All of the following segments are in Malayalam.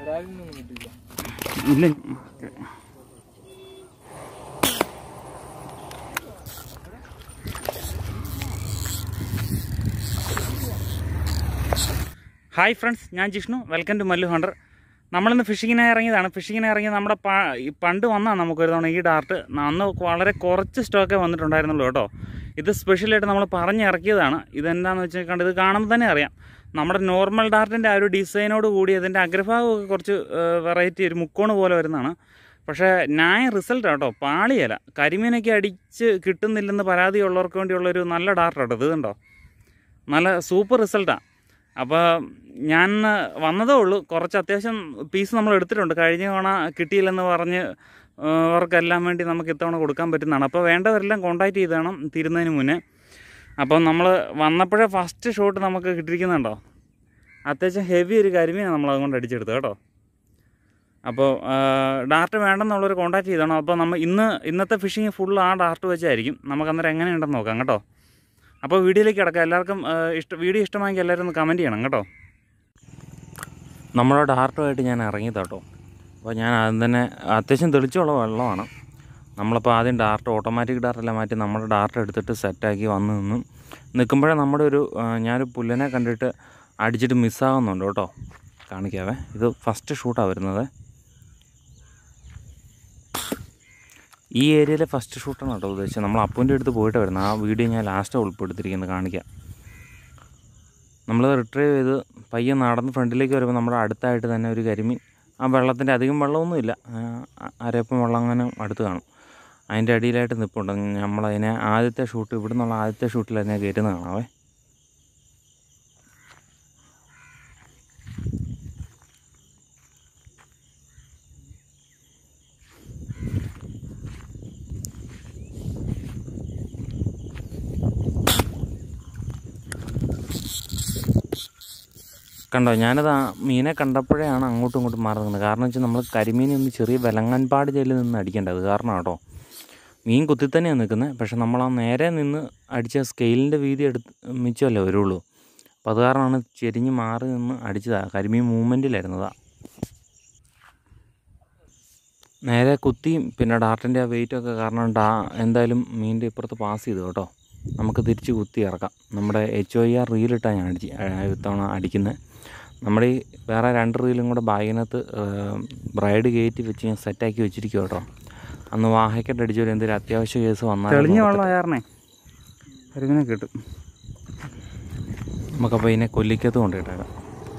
വരാതിനൊന്നും കിട്ടില്ല ഇല്ല ഹായ് ഫ്രണ്ട്സ് ഞാൻ Jishnu welcome to Mallu hunter നമ്മളിന്ന് ഫിഷിങ്ങിനായി ഇറങ്ങിയതാണ് ഫിഷിങ്ങിനായി ഇറങ്ങി നമ്മുടെ പ- ഈ പണ്ട് വന്നതാണ് നമുക്ക് ഒരു തവണ ഈ ഡാർട്ട് അന്ന് വളരെ കുറച്ച് സ്റ്റോക്കേ വന്നിട്ടുണ്ടായിരുന്നുള്ളൂ കേട്ടോ ഇത് സ്പെഷ്യലായിട്ട് നമ്മൾ പറഞ്ഞിറക്കിയതാണ് ഇതെന്താണെന്ന് വെച്ചാൽ കണ്ട് ഇത് കാണുമ്പോൾ തന്നെ അറിയാം നമ്മുടെ നോർമൽ ഡാർട്ടിൻ്റെ ആ ഒരു ഡിസൈനോട് കൂടി അതിൻ്റെ അഗ്രഭാഗമൊക്കെ കുറച്ച് വെറൈറ്റി ഒരു മുക്കോണ് പോലെ വരുന്നതാണ് പക്ഷേ ന്യായ റിസൾട്ട് കേട്ടോ പാളിയല കരിമീനൊക്കെ അടിച്ച് കിട്ടുന്നില്ലെന്ന് പരാതിയുള്ളവർക്ക് വേണ്ടിയുള്ളൊരു നല്ല ഡാർട്ട് കേട്ടോ ഇത് കണ്ടോ നല്ല സൂപ്പർ റിസൾട്ടാണ് അപ്പോൾ ഞാൻ വന്നതേ ഉള്ളൂ കുറച്ച് അത്യാവശ്യം പീസ് നമ്മൾ എടുത്തിട്ടുണ്ട് കഴിഞ്ഞ തവണ കിട്ടിയില്ലെന്ന് പറഞ്ഞ് ആ, അവർക്കെല്ലാം വേണ്ടി നമുക്ക് ഇത്തവണ കൊടുക്കാൻ പറ്റുന്നതാണ് അപ്പോൾ വേണ്ടവരെല്ലാം കോൺടാക്ട് ചെയ്ത് വേണം തീരുന്നതിന് മുന്നേ അപ്പം നമ്മൾ വന്നപ്പോഴേ ഫസ്റ്റ് ഷോട്ട് നമുക്ക് കിട്ടിയിരിക്കുന്നുണ്ടോ അത്യാവശ്യം ഹെവി ഒരു കരിമീനാണ് നമ്മൾ അതുകൊണ്ട് അടിച്ചെടുത്തത് കേട്ടോ അപ്പോൾ ഡാർട്ട് വേണ്ടെന്നുള്ളൊരു കോൺടാക്ട് ചെയ്തണം അപ്പോൾ നമ്മൾ ഇന്ന് ഇന്നത്തെ ഫിഷിങ് ഫുൾ ആ ഡാർട്ട് വെച്ചായിരിക്കും നമുക്ക് അന്നേരം എങ്ങനെയുണ്ടെന്ന് നോക്കാം കേട്ടോ അപ്പോൾ വീഡിയോയിലേക്ക് കിടക്കാം എല്ലാവർക്കും ആ, ഇഷ്ട വീഡിയോ ഇഷ്ടമായെങ്കിൽ എല്ലാവരും ഒന്ന് കമൻറ്റ് ചെയ്യണം കേട്ടോ നമ്മളെ ഡാർട്ടുമായിട്ട് ഞാൻ ഇറങ്ങിയത് കേട്ടോ അപ്പോൾ ഞാൻ ആദ്യം തന്നെ അത്യാവശ്യം തെളിച്ചുള്ള വെള്ളമാണ് നമ്മളിപ്പോൾ ആദ്യം ഡാർട്ട് ഓട്ടോമാറ്റിക് ഡാർട്ടെല്ലാം മാറ്റി നമ്മുടെ ഡാർട്ട് എടുത്തിട്ട് സെറ്റാക്കി വന്ന് നിന്ന് നിൽക്കുമ്പോഴേ നമ്മുടെ ഒരു ആ, ഞാനൊരു പുല്ലിനെ കണ്ടിട്ട് അടിച്ചിട്ട് മിസ്സാകുന്നുണ്ട് കേട്ടോ കാണിക്കാവേ ഇത് ഫസ്റ്റ് ഷൂട്ടാണ് വരുന്നത് ഈ ഏരിയയിലെ ഫസ്റ്റ് ഷൂട്ടാണ് കേട്ടോ ഉദ്ദേശിച്ചത് നമ്മൾ അപ്പൂൻ്റെ അടുത്ത് പോയിട്ട് വരുന്നത് ആ വീഡിയോ ഞാൻ ലാസ്റ്റ് ഉൾപ്പെടുത്തിയിരിക്കുന്നത് കാണിക്കാം നമ്മൾ റിട്രീവ് ചെയ്ത് പയ്യെ നടന്ന് ഫ്രണ്ടിലേക്ക് വരുമ്പോൾ നമ്മുടെ അടുത്തായിട്ട് തന്നെ ഒരു കരിമീൻ ആ വെള്ളത്തിൻ്റെ അധികം വെള്ളമൊന്നുമില്ല ആ, അരപ്പം വെള്ളം അങ്ങനെ അടുത്ത് കാണും അതിൻ്റെ അടിയിലായിട്ട് നിൽപ്പുണ്ട് നമ്മളതിനെ ആദ്യത്തെ ഷൂട്ട് ഇവിടെ നിന്നുള്ള ആദ്യത്തെ ഷൂട്ടിൽ അതിനെ കയറ്റുന്ന കാണാവേ കണ്ടോ ഞാനത് ആ മീനെ കണ്ടപ്പോഴാണ് അങ്ങോട്ടും ഇങ്ങോട്ടും മാറി നിന്നത് കാരണം വെച്ചാൽ നമ്മൾ കരിമീനെ ഒന്ന് ചെറിയ വിലങ്ങൻപാട് ജയിലിൽ നിന്ന് അടിക്കേണ്ടത് കാരണം കേട്ടോ മീൻ കുത്തി തന്നെയാണ് നിൽക്കുന്നത് പക്ഷെ നമ്മൾ ആ നേരെ നിന്ന് അടിച്ച സ്കെയിലിൻ്റെ വീതി എടുത്ത് മിച്ചമല്ലേ വരുള്ളൂ അപ്പോൾ അത് കാരണമാണ് ചെരിഞ്ഞ് മാറി നിന്ന് അടിച്ചതാണ് കരിമീൻ മൂവ്മെൻറ്റിലായിരുന്നതാ നേരെ കുത്തിയും പിന്നെ ഡാർട്ടിൻ്റെ ആ വെയിറ്റൊക്കെ കാരണം ഡാ എന്തായാലും മീനിൻ്റെ ഇപ്പുറത്ത് പാസ് ചെയ്തു കേട്ടോ നമുക്ക് തിരിച്ച് കുത്തി ഇറക്കാം നമ്മുടെ എച്ച് ഒ ആർ റീലിട്ടാണ് ഞാൻ അടിച്ച് ഇത്തവണ അടിക്കുന്നത് നമ്മുടെ ഈ വേറെ രണ്ട് റീലും കൂടെ ബാഗിനകത്ത് ബ്രൈഡ് കയറ്റി വെച്ച് ഞാൻ സെറ്റാക്കി വെച്ചിരിക്കും കേട്ടോ അന്ന് വാഹയ്ക്കട്ട് അടിച്ചൊരു എന്തെങ്കിലും അത്യാവശ്യ കേസ് വന്നാൽ തെളിഞ്ഞ വെള്ളമായിരുന്നേ കരിമിനെ കിട്ടും നമുക്കപ്പോൾ ഇതിനെ കൊല്ലിക്കത്ത് കൊണ്ടിട്ടേക്കാം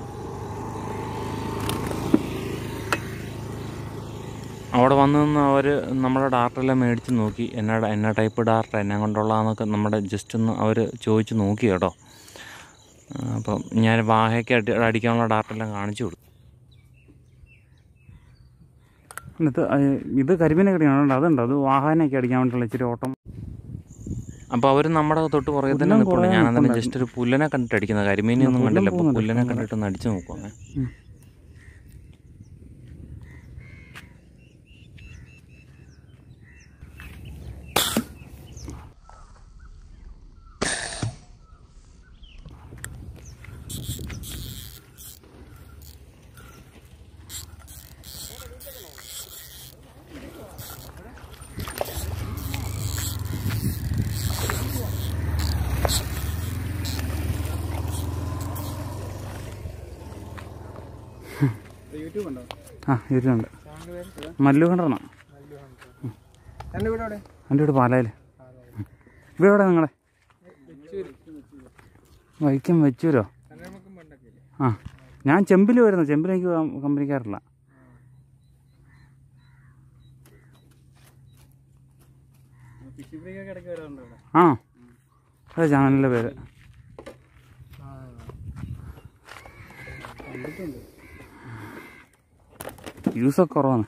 അവിടെ വന്ന് നിന്ന് അവർ നമ്മുടെ ഡാർട്ടെല്ലാം മേടിച്ച് നോക്കി എന്നാ എന്നാ ടൈപ്പ് ഡാർട്ട് എന്നെ കൊണ്ടുള്ളതെന്നൊക്കെ നമ്മുടെ ജസ്റ്റ് ഒന്ന് അവർ ചോദിച്ച് നോക്കി കേട്ടോ ആ, അപ്പം ഞാൻ വാഹയ്ക്ക് അടി അടിക്കാനുള്ള ഡാർട്ടെല്ലാം കാണിച്ചു കൊടുത്തു ഇത് ഇത് കരിമീനെ കടിക്കണം അതുണ്ടോ അത് വാഹനമൊക്കെ അടിക്കാൻ വേണ്ടിയുള്ള ഇച്ചിരി ഓട്ടം അപ്പോൾ അവർ നമ്മുടെ തൊട്ട് പുറകെ തന്നെ നിൽപ്പുണ്ട് ഞാൻ അതിനെ ജസ്റ്റ് ഒരു പുല്ലനെ കണ്ടിട്ട് അടിക്കുന്നത് കരിമീനെ ഒന്നും കണ്ടില്ല അപ്പോൾ പുല്ലനെ കണ്ടിട്ട് ഒന്ന് അടിച്ചു നോക്കുവാങ്ങേ യൂട്യൂബ് ഉണ്ടോ ആ ഇരുന്നുണ്ട് ചാനൽ പേര് മല്ലു കണ്ടർന്നാ മല്ലു ഹണ്ടർ എൻ്റെ വീട് അവിടെ എൻ്റെ വീട് പാലായിൽ ഇവിടെ എവിടെ നിങ്ങളെ വെച്ചൂര് വൈക്കം വെച്ചൂരോ കല്യാണമൊക്കെ പണ്ടൊക്കെ ഇല്ലേ ആ ഞാൻ ചെമ്പിൽ വരുന്നു ചെമ്പിൽ എനിക്ക് കം- കമ്പനിക്കാറില്ല ഫിഷ് ബ്രേക്കൊക്കെ ഇടയ്ക്ക് വരാറുണ്ട് ഇവിടെ ആ അതെ ചാനലിൻ്റെ പേര് കണ്ടിട്ടുണ്ട് യൂസൊക്കെ കുറവാണ്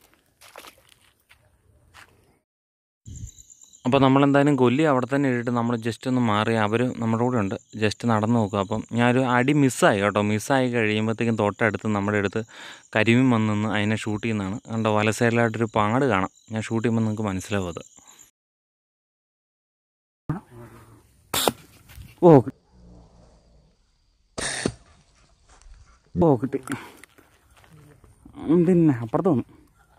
അപ്പോൾ നമ്മളെന്തായാലും കൊല്ലി അവിടെ തന്നെ ഇട്ടിട്ട് നമ്മൾ ജസ്റ്റ് ഒന്ന് മാറി അവർ നമ്മുടെ കൂടെ ഉണ്ട് ജസ്റ്റ് നടന്ന് നോക്കുക അപ്പം ഞാനൊരു അടി മിസ്സായി കേട്ടോ മിസ്സായി കഴിയുമ്പോഴത്തേക്കും തൊട്ടടുത്ത് നമ്മുടെ അടുത്ത് കരിമീൻ വന്ന് നിന്ന് അതിനെ ഷൂട്ട് ചെയ്യുന്നതാണ് കണ്ടോ വല സൈഡിലായിട്ടൊരു പാട് കാണാം ഞാൻ ഷൂട്ട് ചെയ്യുമ്പോൾ നിങ്ങൾക്ക് മനസ്സിലാവും അത് ഓ ഓ കിട്ടി ഉം, പിന്നെ അപ്പുറത്ത് വന്നു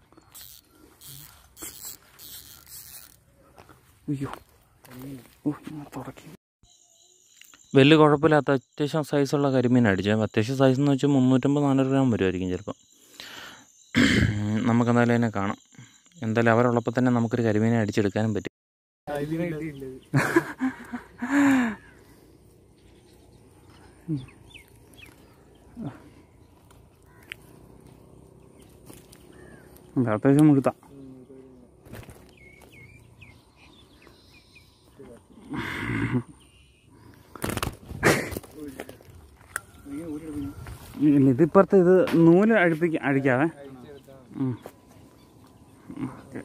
അയ്യോ ഓ, ഞാൻ തുടക്കി വലിയ കുഴപ്പമില്ലാത്ത അത്യാവശ്യം സൈസുള്ള കരിമീൻ അടിച്ചത് അത്യാവശ്യം സൈസ് എന്ന് വെച്ചാൽ മുന്നൂറ്റമ്പത് നാനൂറ് ഗ്രാം വരുമായിരിക്കും ചിലപ്പം നമുക്ക് എന്തായാലും അതിനെ കാണാം എന്തായാലും അവരുള്ളപ്പോൾ തന്നെ നമുക്കൊരു കരിമീനെ അടിച്ചെടുക്കാനും പറ്റും ഇതിനെ കിട്ടിയില്ല അത്യാവശ്യം മുഴുത്ത ഇല്ല ഇതിപ്പുറത്ത് ഇത് നൂല് അഴിപ്പിക്ക അഴിക്കാവേ ഉം. ഓക്കേ.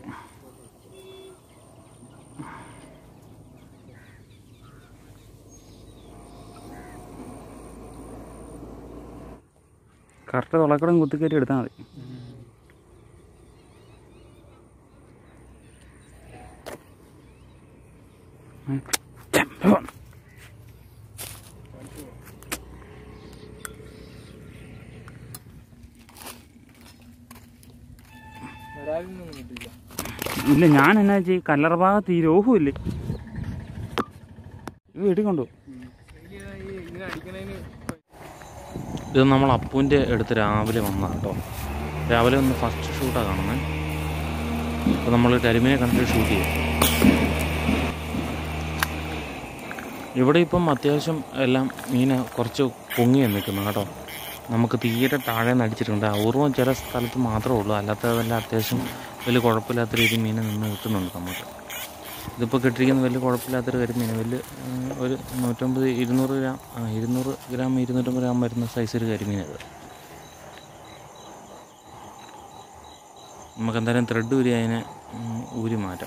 കറക്റ്റ് തുളക്കടം കുത്തിക്കയറ്റി എടുത്താൽ മതി വരാതിനൊന്നും കിട്ടില്ല ഇല്ല ഞാൻ എന്നാ ചെയ്യും കല്ലറ ഭാഗത്ത് ഈ രോഹു ഇല്ലേ ഇത് വീട്ടിൽ കൊണ്ടു ഇങ്ങനെ അടിക്കണതിന് ഇത് നമ്മൾ അപ്പൂൻ്റെ അടുത്ത് രാവിലെ വന്നതാണ് കേട്ടോ രാവിലെ ഒന്ന് ഫസ്റ്റ് ഷൂട്ടാണ് കാണുന്നത് അപ്പോൾ നമ്മൾ കരിമീനെ കണ്ടിട്ട് ഷൂട്ട് ചെയ്യും ഇവിടെ ഇപ്പം അത്യാവശ്യം എല്ലാം മീന് കുറച്ച് പൊങ്ങിയാണ് നിൽക്കുന്നത് കേട്ടോ നമുക്ക് തീരെ താഴെ നിന്ന് അടിച്ചിട്ടുണ്ട് അപൂർവം ചില സ്ഥലത്ത് മാത്രമേ ഉള്ളൂ അല്ലാത്തതെല്ലാം അത്യാവശ്യം വലിയ കുഴപ്പമില്ലാത്ത രീതിയിൽ മീൻ നിന്ന് കിട്ടുന്നുണ്ട് നമുക്ക് ഇതിപ്പോൾ കിട്ടിയിരിക്കുന്ന വലിയ കുഴപ്പമില്ലാത്തൊരു കരിമീൻ വലിയ ഉം, ഒരു നൂറ്റമ്പത് ഇരുന്നൂറ് ഗ്രാം ആ ഇരുന്നൂറ് ഗ്രാം ഇരുന്നൂറ്റമ്പത് ഗ്രാം വരുന്ന സൈസ് ഒരു കരിമീനത് നമുക്ക് എന്തായാലും ത്രെഡ് ഊരി അതിനെ ഉം, ഊരി മാറ്റാം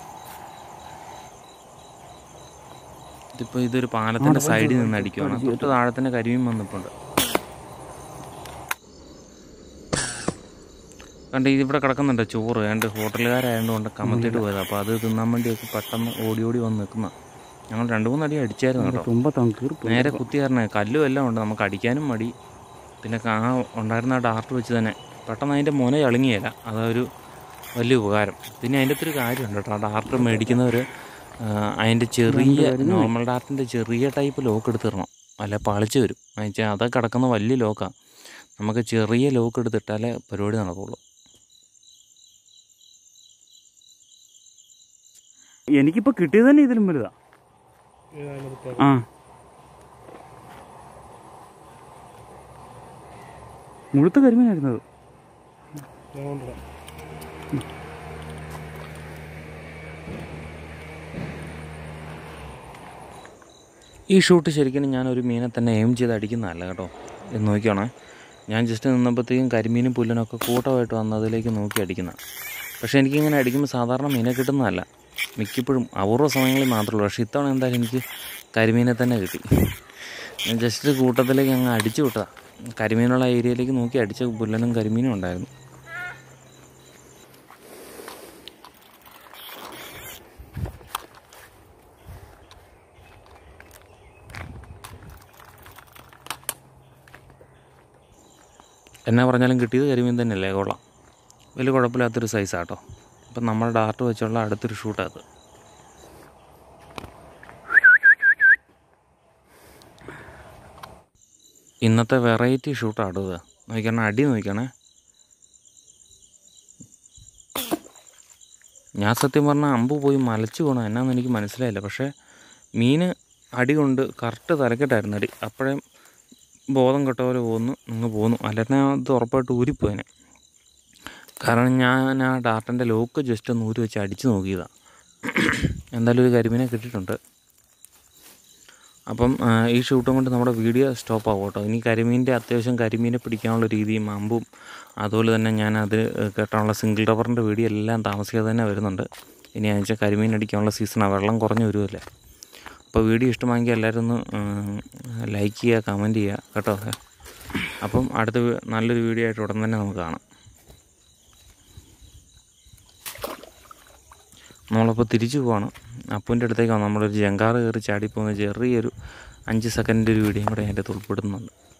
ഇതിപ്പോൾ ഇതൊരു പാലത്തിൻ്റെ സൈഡിൽ നിന്ന് അടിക്കുവാണ് തൊട്ട് താഴെ തന്നെ കരിമീൻ വന്നിട്ടുണ്ട് കണ്ട് ഇവിടെ കിടക്കുന്നുണ്ട് ചോറ് ഏണ്ട് ഹോട്ടലുകാരായതുകൊണ്ട് കൊണ്ട് കമത്തിയിട്ട് പോയത് അപ്പോൾ അത് തിന്നാൻ വേണ്ടിയൊക്കെ പെട്ടെന്ന് ഓടി ഓടി വന്ന് നിൽക്കുന്ന ഞങ്ങൾ രണ്ട് മൂന്ന് അടി അടിച്ചായിരുന്നു കേട്ടോ തുമ്പത്താണ് തീർപ്പ് നേരെ കുത്തി കയറണേ കല്ലും എല്ലാം ഉണ്ട് നമുക്ക് അടിക്കാനും മടി പിന്നെ ആ ഉണ്ടായിരുന്ന ആ ഡാർട്ട് വെച്ച് തന്നെ പെട്ടെന്ന് അതിൻ്റെ മുന ചളുങ്ങിയല്ല അതൊരു വലിയ ഉപകാരം പിന്നെ അതിൻ്റെ അകത്തൊരു കാര്യമുണ്ട് കേട്ടോ ആ ഡാർട്ട് മേടിക്കുന്നവർ അതിൻ്റെ ചെറിയ നോർമൽ ഡാർട്ടിൻ്റെ ചെറിയ ടൈപ്പ് ലോക്ക് എടുത്തിടണം അല്ല പളിച്ച് വരും എന്നുവെച്ചാൽ അത് കിടക്കുന്ന വലിയ ലോക്കാണ് നമുക്ക് ചെറിയ ലോക്ക് എടുത്തിട്ടാലേ പരിപാടി നടക്കുള്ളൂ എനിക്കിപ്പോ കിട്ടിയത് തന്നെ ഇതിലും വലുതാ ആ മുഴുത്ത കരിമീനായിരുന്നത് ഈ ഷൂട്ട് ശരിക്കും ഞാൻ ഒരു മീനെ തന്നെ എയിം ചെയ്ത് അടിക്കുന്നതല്ല കേട്ടോ ഇത് നോക്കിയാണേ ഞാൻ ജസ്റ്റ് നിന്നപ്പോഴത്തേക്കും കരിമീനും പുല്ലനൊക്കെ കൂട്ടമായിട്ട് വന്ന് അതിലേക്ക് നോക്കി അടിക്കുന്ന പക്ഷേ എനിക്കിങ്ങനെ അടിക്കുമ്പോൾ സാധാരണ മീനെ കിട്ടുന്നതല്ല മിക്കപ്പോഴും അപൂർവ സമയങ്ങളിൽ മാത്രമേ ഉള്ളൂ പക്ഷേ ഇത്തവണ എന്തായാലും എനിക്ക് കരിമീനെ തന്നെ കിട്ടി ഞാൻ ജസ്റ്റ് കൂട്ടത്തിലേക്ക് അങ്ങ് അടിച്ചു വിട്ടതാണ് കരിമീനുള്ള ഏരിയയിലേക്ക് നോക്കി അടിച്ച പുല്ലനും കരിമീനും ഉണ്ടായിരുന്നു എന്നാ പറഞ്ഞാലും കിട്ടിയത് കരിമീൻ തന്നെയല്ലേ കൊള്ളാം വലിയ കുഴപ്പമില്ലാത്തൊരു സൈസാട്ടോ അപ്പം നമ്മുടെ ഡാർട്ട് വെച്ചുള്ള അടുത്തൊരു ഷൂട്ടാണ് അത് ഇന്നത്തെ വെറൈറ്റി ഷൂട്ടാണ് ഇത് നോക്കിക്കണേ അടി നോക്കിക്കണേ ഞാൻ സത്യം പറഞ്ഞാൽ അമ്പ് പോയി മലച്ചു പോകണം എന്നാന്ന് എനിക്ക് മനസ്സിലായില്ല പക്ഷേ മീൻ അടി കൊണ്ട് കറക്റ്റ് തലക്കെട്ടായിരുന്നു അടി അപ്പോഴേ ബോധം കെട്ട പോലെ പോന്നു അങ്ങ് പോന്നു അല്ലാതെ അത് ഉറപ്പായിട്ട് ഊരിപ്പോയനെ കാരണം ഞാൻ ആ ഡാർട്ടൻ്റെ ലോക്ക് ജസ്റ്റ് ഒന്ന് ഊരി വെച്ച് അടിച്ച് നോക്കിയതാണ് എന്തായാലും ഒരു കരിമീനെ കിട്ടിയിട്ടുണ്ട് അപ്പം ആ, ഈ ഷൂട്ടും കൊണ്ട് നമ്മുടെ വീഡിയോ സ്റ്റോപ്പ് ആവും കേട്ടോ ഇനി കരിമീൻ്റെ അത്യാവശ്യം കരിമീനെ പിടിക്കാനുള്ള രീതിയും അമ്പും അതുപോലെ തന്നെ ഞാൻ അത് കെട്ടാനുള്ള സിംഗിൾ റബ്ബറിൻ്റെ വീഡിയോ എല്ലാം താമസിക്കാതെ തന്നെ വരുന്നുണ്ട് ഇനി അയച്ചാൽ കരിമീൻ അടിക്കാനുള്ള സീസണാണ് വെള്ളം കുറഞ്ഞു വരുമല്ലേ അപ്പോൾ വീഡിയോ ഇഷ്ടമായെങ്കിൽ എല്ലാവരും ഒന്ന് ലൈക്ക് ചെയ്യുക കമൻറ്റ് ചെയ്യുക കേട്ടോ അപ്പം അടുത്ത വി- നല്ലൊരു വീഡിയോ ആയിട്ട് ഉടൻ തന്നെ നമുക്ക് കാണാം നമ്മളിപ്പോൾ തിരിച്ചു പോവാണ് അപ്പൂൻ്റെ അടുത്തേക്കാണ് നമ്മളൊരു ജങ്കാറ് കയറി ചാടിപ്പോകുന്ന ചെറിയൊരു അഞ്ച് സെക്കൻഡിൻ്റെ ഒരു വീഡിയോയും കൂടെ അതിൻ്റെ ഉൾപ്പെടുന്നുണ്ട്